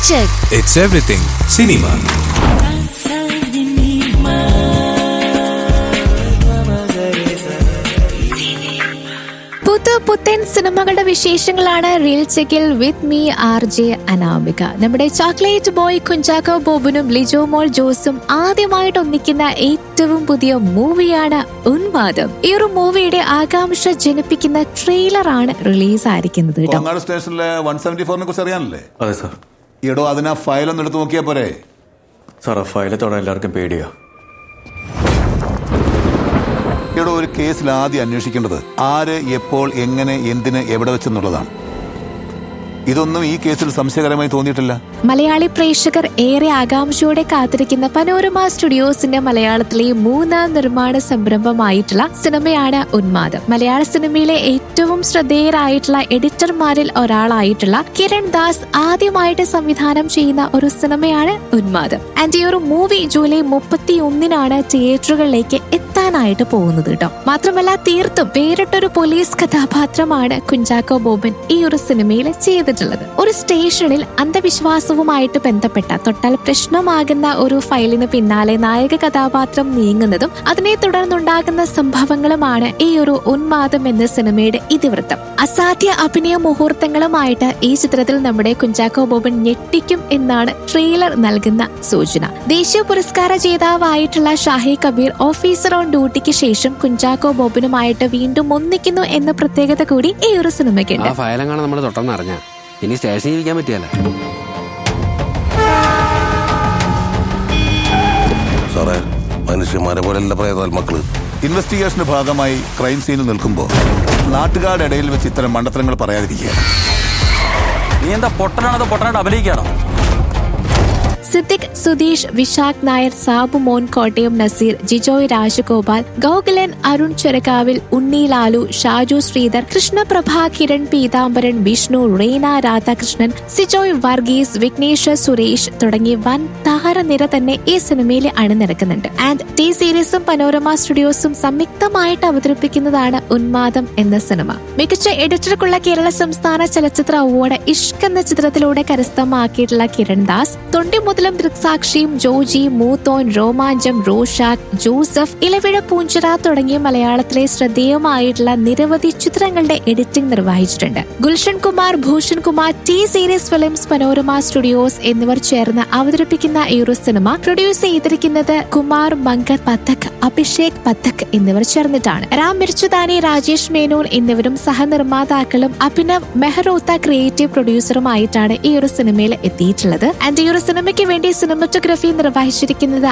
check. It's everything cinema. പുതു പുത്തൻ സിനിമകളുടെ വിശേഷങ്ങളാണ് റീൽ ചെക്കിൽ വിത്ത് മീ ആർ ജെ അനാമിക നമ്മുടെ ചോക്ലേറ്റ് ബോയ് കുഞ്ചാക്കോ ബോബനും ലിജോ മോൾ ജോസും ആദ്യമായിട്ട് ഒന്നിക്കുന്ന ഏറ്റവും പുതിയ മൂവിയാണ് ഉന്മാദം ഈ ഒരു മൂവിയുടെ ആകാംക്ഷ ജനിപ്പിക്കുന്ന ട്രെയിലറാണ് റിലീസ് ആയിരിക്കുന്നത് കേട്ടോ കോങ്ങാട് സ്റ്റേഷനിലെ വൺ സെവന്റി ഫോറിനെ കുറിച്ച് അറിയാനല്ലേ അതെ സാർ ഈടോ അതിനാ ഫയൽ ഒന്ന് എടുത്ത് നോക്കിയാ പോരെ സാർ ആ ഫയലെ തൊടാൻ എല്ലാവർക്കും പേടിയാ ഈടോ ഒരു കേസിൽ ആദ്യം അന്വേഷിക്കേണ്ടത് ആര് എപ്പോൾ എങ്ങനെ എന്തിന് എവിടെ വെച്ചെന്നുള്ളതാണ് ഇതൊന്നും ഈ കേസിൽ സംശയകരമായി തോന്നിയിട്ടില്ല മലയാളി പ്രേക്ഷകർ ഏറെ ആകാംക്ഷയോടെ കാത്തിരിക്കുന്ന പനോരമ സ്റ്റുഡിയോസിന്റെ മലയാളത്തിലെ മൂന്നാം നിർമ്മാണ സംരംഭമായിട്ടുള്ള സിനിമയാണ് ഉന്മാദം മലയാള സിനിമയിലെ ഏറ്റവും ശ്രദ്ധേയരായിട്ടുള്ള എഡിറ്റർമാരിൽ ഒരാളായിട്ടുള്ള കിരൺ ദാസ് ആദ്യമായിട്ട് സംവിധാനം ചെയ്യുന്ന ഒരു സിനിമയാണ് ഉന്മാദം ആൻഡ് ഈ ഒരു മൂവി ജൂലൈ മുപ്പത്തി ഒന്നിനാണ് തിയേറ്ററുകളിലേക്ക് എത്താനായിട്ട് പോകുന്നത് കേട്ടോ മാത്രമല്ല തീർത്തും വേറിട്ടൊരു പോലീസ് കഥാപാത്രമാണ് കുഞ്ചാക്കോ ബോബൻ ഈ ഒരു സിനിമയിൽ ചെയ്തിട്ടുള്ളത് ഒരു സ്റ്റേഷനിൽ അന്ധവിശ്വാസവുമായിട്ട് ബന്ധപ്പെട്ട തൊട്ടാൽ പ്രശ്നമാകുന്ന ഒരു ഫയലിന് പിന്നാലെ നായക കഥാപാത്രം നീങ്ങുന്നതും അതിനെ തുടർന്നുണ്ടാകുന്ന സംഭവങ്ങളുമാണ് ഈ ഒരു ഉന്മാദം എന്ന സിനിമയുടെ ഇതിവൃത്തം അസാധ്യ അഭിനയ മുഹൂർത്തങ്ങളുമായിട്ട് ഈ ചിത്രത്തിൽ നമ്മുടെ കുഞ്ചാക്കോ ബോബൻ ഞെട്ടിക്കും എന്നാണ് ട്രെയിലർ നൽകുന്ന സൂചന ദേശീയ പുരസ്കാര ജേതാവായിട്ടുള്ള ഷാഹി കബീർ ഓഫീസർ ഓൺ ഡ്യൂട്ടിക്ക് ശേഷം കുഞ്ചാക്കോ ബോബനുമായിട്ട് വീണ്ടും ഒന്നിക്കുന്നു എന്ന പ്രത്യേകത കൂടി ഈ ഒരു സിനിമയ്ക്കുണ്ട് ആ ഫയലെങ്ങാണ് നമ്മൾ തൊട്ടെന്ന് അറിഞ്ഞ ഇനി സ്റ്റേഷനിൽ ഇരിക്കാൻ പറ്റിയല്ല സാറേ മനുഷ്യന്മാരെ പോലെയല്ല പ്രേതാത്മക്കള് ഇൻവെസ്റ്റിഗേഷന്റെ ഭാഗമായി ക്രൈം സീനിൽ നിൽക്കുമ്പോൾ നാട്ടുകാരുടെ ഇടയിൽ വെച്ച് ഇത്തരം മണ്ടത്തരങ്ങൾ പറയാതിരിക്കുക നീ എന്താ പൊട്ടനാണോ പൊട്ടനായിട്ട് അഭിനയിക്കാണോ സിദ്ദിഖ് സുധീഷ് വിശാഖ് നായർ സാബു മോൻ കോട്ടയം നസീർ ജിജോയ് രാജഗോപാൽ ഗോകുലൻ അരുൺ ചെറുകാവിൽ ഉണ്ണി ലാലു ഷാജു ശ്രീധർ കൃഷ്ണപ്രഭ കിരൺ പീതാംബരൻ വിഷ്ണു റീന രാധാകൃഷ്ണൻ സിജോയ് വർഗീസ് വിഘ്നേഷ് സുരേഷ് തുടങ്ങി വൻ താരനിര തന്നെ ഈ സിനിമയിൽ അണിനിരക്കുന്നുണ്ട് ആൻഡ് ടി സീരീസും പനോരമ സ്റ്റുഡിയോസും സംയുക്തമായിട്ട് അവതരിപ്പിക്കുന്നതാണ് ഉന്മാദം എന്ന സിനിമ മികച്ച എഡിറ്റർക്കുള്ള കേരള സംസ്ഥാന ചലച്ചിത്ര അവാർഡ് ഇഷ്ക് എന്ന ചിത്രത്തിലൂടെ കരസ്ഥമാക്കിയിട്ടുള്ള കിരൺ ദാസ് തൊണ്ടി മുതലും ദൃക്സാക്ഷിയും ജോജി മൂത്തോൻ രോമാഞ്ചം റോഷാക് ജോസഫ് ഇലവിഴ പൂഞ്ചിറ തുടങ്ങിയ മലയാളത്തിലെ ശ്രദ്ധേയമായിട്ടുള്ള നിരവധി ചിത്രങ്ങളുടെ എഡിറ്റിംഗ് നിർവഹിച്ചിട്ടുണ്ട് Gulshan Kumar Bhushan Kumar T Series films Panorama Studios എന്നിവർ ചേർന്ന് അവതരിപ്പിക്കുന്ന ഈ ഒരു സിനിമ പ്രൊഡ്യൂസ് ചെയ്തിരിക്കുന്നത് കുമാർ മങ്കർ പഥക് അഭിഷേക് പഥക് എന്നിവർ ചേർന്നിട്ടാണ് രാം മിർച്ചുദാനി രാജേഷ് മേനോൻ എന്നിവരും സഹനിർമ്മാതാക്കളും അഭിനവ് മെഹ്റോത്ത ക്രിയേറ്റീവ് പ്രൊഡ്യൂസറുമായിട്ടാണ് ഈ ഒരു സിനിമയിൽ എത്തിയിട്ടുള്ളത് ആൻഡ് ഈ ഒരു സിനിമയ്ക്ക് വേണ്ടി സിനിമറ്റോഗ്രഫി നിർവഹിച്ചിരിക്കുന്നത്